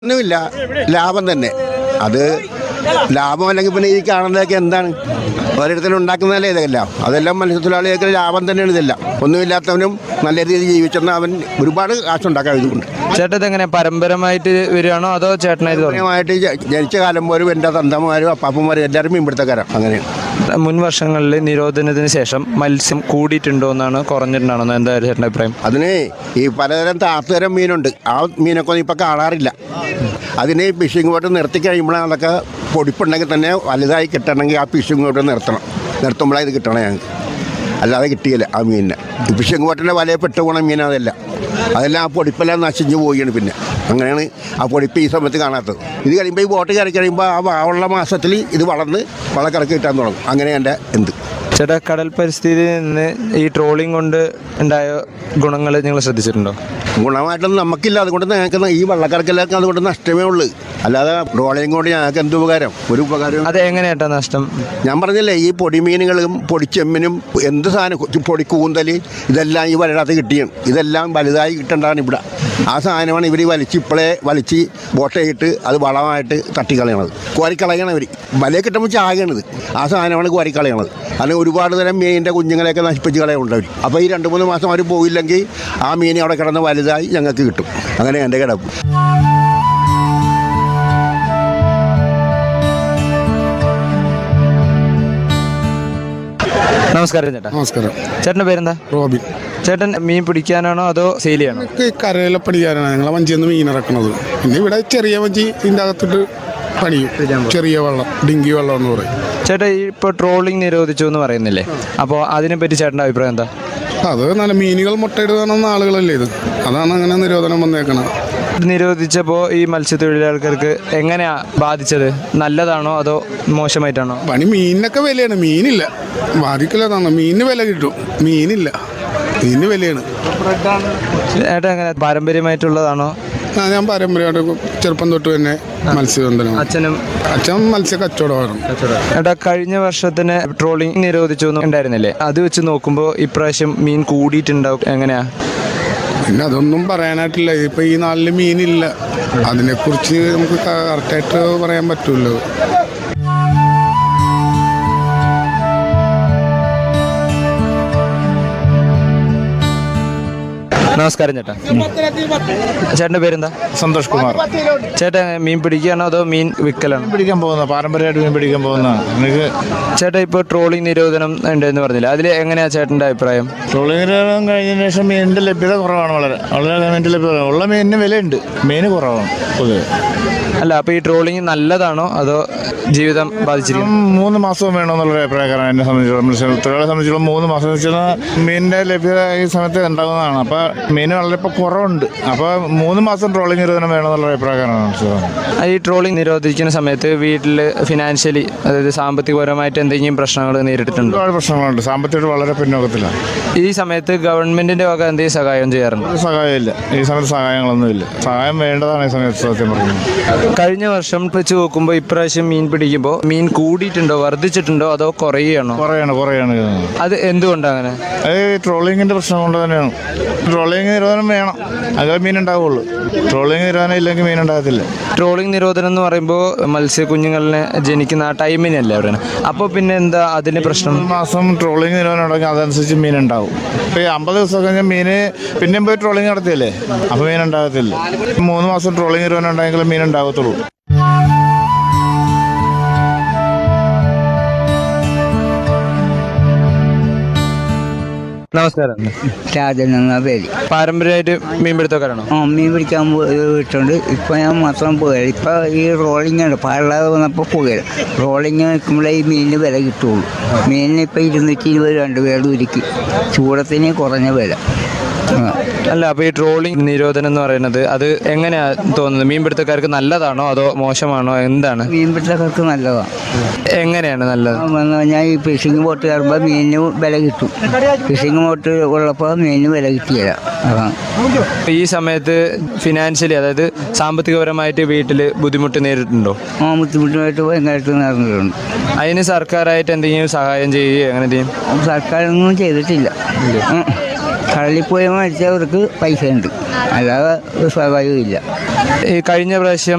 ഒന്നുമില്ല ലാഭം തന്നെ അത് ലാഭം അല്ലെങ്കിൽ പിന്നെ ഈ കാണുന്നതൊക്കെ എന്താണ് ഓരോരുത്തരും ഉണ്ടാക്കുന്നതല്ലേ ഇതെല്ലാം അതെല്ലാം മത്സ്യത്തൊഴിലാളികൾക്ക് ലാഭം തന്നെയാണ് ഇതെല്ലാം ഒന്നുമില്ലാത്തവനും നല്ല രീതിയിൽ ജീവിച്ചെന്നാൽ അവൻ ഒരുപാട് കാശുണ്ടാക്കാം ഇതുകൊണ്ട് ചേട്ടൻ ഇതെങ്ങനെ പരമ്പരമായിട്ട് വരികയാണോ അതോ ചേട്ടനായിട്ട് തുടങ്ങി പ്രധാനമായിട്ട് ജ- ജനിച്ച കാലം പോലും എൻ്റെ തന്തമാരും അപ്പാപ്പന്മാരും എല്ലാവരും മീൻപിടുത്തക്കാരാണ് അങ്ങനെയാണ് മുൻ വർഷങ്ങളിൽ നിരോധനത്തിന് ശേഷം മത്സ്യം കൂടിയിട്ടുണ്ടോ എന്നാണ് കുറഞ്ഞിട്ടുണ്ടാണോ എന്ന് എന്തായാലും ചേട്ടൻ്റെ അഭിപ്രായം അതിന് ഈ പലതരം താത്തുതരം മീനുണ്ട് ആ മീനൊക്കെ ഒന്നും ഇപ്പം കാണാറില്ല അതിന് ഈ ഫിഷിംഗ് ബോട്ട് നിർത്തി കഴിയുമ്പോഴാണ് അതൊക്കെ പൊടിപ്പുണ്ടെങ്കിൽ തന്നെ വലുതായി കിട്ടണമെങ്കിൽ ആ ഫിഷിംഗ് ബോട്ട് നിർത്തണം നിർത്തുമ്പോഴാണ് ഇത് കിട്ടണം ഞങ്ങൾക്ക് അല്ലാതെ കിട്ടിയില്ല ആ മീനിനെ ഈ ഫിഷിംഗ് ബോട്ടിൻ്റെ വലയെ പെട്ട് പോണ മീൻ അതല്ല അതെല്ലാം ആ പൊടിപ്പെല്ലാം നശിഞ്ഞു പോവുകയാണ് പിന്നെ അങ്ങനെയാണ് ആ പൊടിപ്പ് ഈ സമയത്ത് കാണാത്തത് ഇത് കഴിയുമ്പോൾ ഈ ബോട്ട് കയറി കഴിയുമ്പോൾ ആ വാവുള്ള മാസത്തിൽ ഇത് വളർന്ന് വളക്കിറക്കി കിട്ടാൻ തുടങ്ങും അങ്ങനെ എൻ്റെ എന്ത് ചേട്ടാ കടൽ പരിസ്ഥിതിയിൽ നിന്ന് ഈ ട്രോളിംഗ് കൊണ്ട് ഉണ്ടായ ഗുണങ്ങൾ നിങ്ങൾ ശ്രദ്ധിച്ചിട്ടുണ്ടോ ഗുണമായിട്ടൊന്നും നമുക്കില്ല അതുകൊണ്ട് ഞങ്ങൾക്ക് ഈ വള്ളക്കാർക്കെല്ലാവർക്കും അതുകൊണ്ട് നഷ്ടമേ ഉള്ളൂ അല്ലാതെ ട്രോളിങ് കൊണ്ട് ഞങ്ങൾക്ക് എന്ത് ഉപകാരം ഒരു ഉപകാരം അത് എങ്ങനെയാട്ടാ നഷ്ടം ഞാൻ പറഞ്ഞില്ലേ ഈ പൊടിമീനുകളും പൊടിച്ചെമ്മിനും എന്ത് സാധനം കൊ- പൊടി കൂന്തൽ ഇതെല്ലാം ഈ വലയിടത്ത് കിട്ടിയാണ് ഇതെല്ലാം വലുതായി കിട്ടേണ്ടതാണ് ഇവിടെ ആ സാധനമാണ് ഇവർ വലിച്ച് ഇപ്പോഴേ വലിച്ച് ബോട്ടയിട്ട് അത് വളമായിട്ട് തട്ടിക്കളയണത് കോരിക്കളയണം ഇവർ വലയെ കിട്ടുമ്പോൾ ചാകണത് ആ സാധനമാണ് കോരിക്കളയണത് അങ്ങനെ ഒരുപാട് തരം മീനിൻ്റെ കുഞ്ഞുങ്ങളെയൊക്കെ നശിപ്പിച്ച് കളയുണ്ട് അവർ അപ്പോൾ ഈ രണ്ട് മൂന്ന് മാസം അവർ പോയില്ലെങ്കിൽ ആ മീൻ അവിടെ കിടന്ന് വലുതായി ഞങ്ങൾക്ക് കിട്ടും അങ്ങനെ എൻ്റെ കിടപ്പ് നമസ്കാരം ചേട്ടാ നമസ്കാരം ചേട്ടൻ്റെ പേരെന്താ റോബിൻ ചേട്ടൻ മീൻ പിടിക്കാനാണോ അതോ സെയിൽ ചെയ്യണോ ഈ കരയിലെ പണിക്കാരാണ് ഞങ്ങളെ വഞ്ചിയിൽ നിന്ന് മീൻ ഇറക്കണത് പിന്നെ ഇവിടെ ചെറിയ വഞ്ചി ഇതിൻ്റെ അകത്തിട്ട് പണിയും ചെറിയ വെള്ളം ഡിങ്കി വെള്ളം എന്ന് പറയും ചേട്ടാ ഈ ഇപ്പോൾ ട്രോളിംഗ് നിരോധിച്ചു എന്ന് പറയുന്നില്ലേ അപ്പോൾ അതിനെപ്പറ്റി ചേട്ടൻ്റെ അഭിപ്രായം എന്താ അത് നല്ല മീനുകൾ മുട്ടയിടുന്ന ആളുകളല്ലേ ഇത് അതാണ് അങ്ങനെ നിരോധനം വന്നേക്കണത് ഇത് നിരോധിച്ചപ്പോൾ ഈ മത്സ്യത്തൊഴിലാളികൾക്ക് എങ്ങനെയാ ബാധിച്ചത് നല്ലതാണോ അതോ മോശമായിട്ടാണോ പണി മീനിനൊക്കെ വിലയാണ് മീനില്ല ബാധിക്കില്ലതാണ് മീനിന് വില കിട്ടും മീനില്ല മീനിന് വിലയാണ് ചേട്ടാ എങ്ങനെ പാരമ്പര്യമായിട്ടുള്ളതാണോ ആ ഞാൻ പാരമ്പര്യമായിട്ട് ചെറുപ്പം തൊട്ട് തന്നെ മത്സ്യബന്ധനം അച്ഛനും അച്ഛൻ മത്സ്യ കച്ചവടമായിരുന്നു ചേട്ടാ കഴിഞ്ഞ വർഷത്തിന് ട്രോളിംഗ് നിരോധിച്ചു എന്ന് ഉണ്ടായിരുന്നില്ലേ അത് വെച്ച് നോക്കുമ്പോൾ ഇപ്രാവശ്യം മീൻ കൂടിയിട്ടുണ്ടാവും എങ്ങനെയാ പിന്നെ അതൊന്നും പറയാനായിട്ടില്ല ഇപ്പൊ ഈ നാളില് മീനില്ല അതിനെക്കുറിച്ച് നമുക്ക് കറക്റ്റായിട്ട് പറയാൻ പറ്റൂല്ലോ നമസ്കാരം ചേട്ടാ ചേട്ടൻ്റെ പേരെന്താ സന്തോഷ് കുമാർ ചേട്ടാ മീൻ പിടിക്കുകയാണോ അതോ മീൻ വിൽക്കലാണോ പിടിക്കാൻ പോകുന്ന പാരമ്പര്യമായിട്ട് മീൻ പിടിക്കാൻ പോകുന്ന എനിക്ക് ചേട്ടാ ഇപ്പോൾ ട്രോളിംഗ് നിരോധനം ഉണ്ടെന്ന് പറഞ്ഞില്ല അതിൽ എങ്ങനെയാ ചേട്ടൻ്റെ അഭിപ്രായം ട്രോളിംഗ് നിരോധനം കഴിഞ്ഞതിന് ശേഷം മീനിൻ്റെ ലഭ്യത കുറവാണ് വളരെ വളരെ മീനിൻ്റെ ലഭ്യത കുറവാണ്. ഉള്ള മീനിന് വിലയുണ്ട് മീൻ കുറവാണ് പൊതുവെ അല്ല അപ്പോൾ ഈ ട്രോളിംഗ് നല്ലതാണോ അതോ ജീവിതം ബാധിച്ചിരിക്കും ഉം, മൂന്ന് മാസവും വേണമെന്നുള്ള അഭിപ്രായക്കാരാണ് എന്നെ സംബന്ധിച്ചിടത്തോളം മത്സ്യത്തൊഴിലാളെ സംബന്ധിച്ചിടത്തോളം മൂന്ന് മാസം എന്ന് വെച്ചാൽ മീനിൻ്റെ ലഭ്യത ഈ സമയത്ത് ഉണ്ടാകുന്നതാണ് അപ്പോൾ മീൻ വളരെ ഇപ്പോൾ കുറവുണ്ട് അപ്പോൾ മൂന്ന് മാസം ട്രോളിംഗ് നിരോധനം വേണമെന്നുള്ള അഭിപ്രായക്കാരാണ് മനസ്സിലാകുന്നത് ഈ ട്രോളിംഗ് നിരോധിക്കുന്ന സമയത്ത് വീട്ടിൽ ഫിനാൻഷ്യലി അതായത് സാമ്പത്തികപരമായിട്ട് എന്തെങ്കിലും പ്രശ്നങ്ങൾ നേരിട്ടിട്ടുണ്ടോ ഒരുപാട് പ്രശ്നങ്ങളുണ്ട് സാമ്പത്തികമായിട്ട് വളരെ പിന്നോക്കത്തിലാണ് ഈ സമയത്ത് ഗവൺമെന്റിന്റെ വക എന്തെങ്കിലും സഹായം ചെയ്യാറുണ്ട് ഒരു സഹായമില്ല ഈ സമയത്ത് സഹായങ്ങളൊന്നുമില്ല സഹായം വേണ്ടതാണ് ഈ സമയത്ത് സത്യം പറയുന്നത് കഴിഞ്ഞ വർഷം വെച്ച് നോക്കുമ്പോൾ ഇപ്രാവശ്യം മീൻ പിടിക്കുമ്പോൾ മീൻ കൂടിയിട്ടുണ്ടോ വർദ്ധിച്ചിട്ടുണ്ടോ അതോ കുറയുകയാണോ കുറയാണ് കുറയാണ് അത് എന്തുകൊണ്ടാണ് അങ്ങനെ അത് ഈ ട്രോളിങ്ങിന്റെ പ്രശ്നം കൊണ്ട് തന്നെയാണ് ട്രോളിങ് നിരോധനം വേണം അതേ മീൻ ഉണ്ടാവുള്ളൂ ട്രോളിങ് നിരോധനം ഇല്ലെങ്കിൽ മീൻ ഉണ്ടാകത്തില്ല ട്രോളിംഗ് നിരോധനം എന്ന് പറയുമ്പോൾ മത്സ്യക്കുഞ്ഞുങ്ങളിനെ ജനിക്കുന്ന ആ ടൈമിനല്ലേ അവിടെ അപ്പോൾ പിന്നെ എന്താ അതിന് പ്രശ്നം ഒരു മാസം ട്രോളിങ് നിരോധനം ഉണ്ടെങ്കിൽ അതനുസരിച്ച് മീൻ ഉണ്ടാവും ഇപ്പോൾ ഈ അമ്പത് ദിവസം കഴിഞ്ഞാൽ മീന് പിന്നെയും പോയി ട്രോളിങ് നടത്തിയല്ലേ അപ്പോൾ മീൻ ഉണ്ടാകത്തില്ല മൂന്ന് മാസം ട്രോളിങ് നിരോധനം ഉണ്ടെങ്കിൽ മീൻ ഉണ്ടാകത്തുള്ളൂ നമസ്കാരം രാജൻ എന്ന പേര് പാരമ്പര്യമായിട്ട് മീൻപിടുത്തക്കാരാണോ ആ മീൻ പിടിക്കാൻ പോയിട്ടുണ്ട് ഇപ്പം ഞാൻ മാത്രം പോയത് ഇപ്പം ഈ റോളിംഗ് ഉണ്ട് പാടില്ലാതെ വന്നപ്പോൾ പോയത് റോളിംഗ് നിൽക്കുമ്പോഴേ ഈ മീനിന് വില കിട്ടുള്ളൂ മീനിന് ഇപ്പം ഇരുന്നൂറ്റി ഇരുപത് രണ്ട് പേരുടെ ഉരുക്കി ചൂടത്തിന് കുറഞ്ഞ വില ആ. അല്ല അപ്പോൾ ഈ ട്രോളിംഗ് നിരോധനം എന്ന് പറയുന്നത് അത് എങ്ങനെയാ തോന്നുന്നത് മീൻപിടുത്തക്കാർക്ക് നല്ലതാണോ അതോ മോശമാണോ എന്താണ് മീൻ പിടുത്തക്കാർക്ക് നല്ലതാണ് എങ്ങനെയാണ് നല്ലത് വന്നു കഴിഞ്ഞാൽ ഈ ഫിഷിംഗ് ബോട്ട് കയറുമ്പോൾ മീനിന് വില കിട്ടും ഫിഷിംഗ് ബോട്ട് ഉള്ളപ്പോൾ മീനിന് വില കിട്ടിയില്ല അതാണ് ഈ സമയത്ത് ഫിനാൻഷ്യലി അതായത് സാമ്പത്തികപരമായിട്ട് വീട്ടിൽ ബുദ്ധിമുട്ട് നേരിട്ടുണ്ടോ ആ ബുദ്ധിമുട്ടുമായിട്ട് ഭയങ്കരമായിട്ട് നടന്നിട്ടുണ്ട് അതിന് സർക്കാരായിട്ട് എന്തെങ്കിലും സഹായം ചെയ്യുകയോ അങ്ങനെ എന്തെങ്കിലും സർക്കാരൊന്നും ചെയ്തിട്ടില്ല ഉം. കടലിൽ പോയി മേടിച്ചവർക്ക് പൈസ ഉണ്ട് അല്ലാതെ സ്വാഭാവികമില്ല ഈ കഴിഞ്ഞ പ്രാവശ്യം